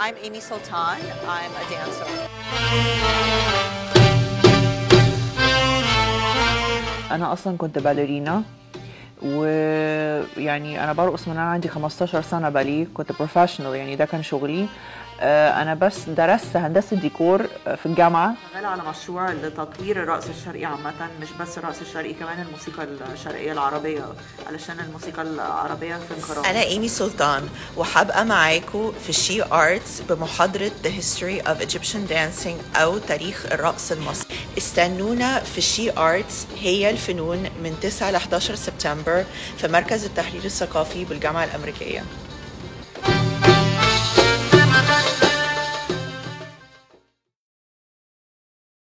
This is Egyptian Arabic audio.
I'm Amy Sultan. I'm a dancer. انا اصلا كنت باليرينا ويعني انا برقص من انا عندي 15 سنه بالي كنت بروفيشنال يعني ده كان شغلي آه، انا بس درست هندسه ديكور آه، في الجامعه شغالة على مشروع لتطوير الرقص الشرقي عامة مش بس الرقص الشرقي كمان الموسيقى الشرقية العربية علشان الموسيقى العربية في انقراض أنا إيمي سلطان وحابقى معاكم في الشي آرتس بمحاضرة The History of Egyptian Dancing أو تاريخ الرقص المصري استنونا في الشي آرتس هي الفنون من 9 ل 11 سبتمبر في مركز التحرير الثقافي بالجامعة الأمريكية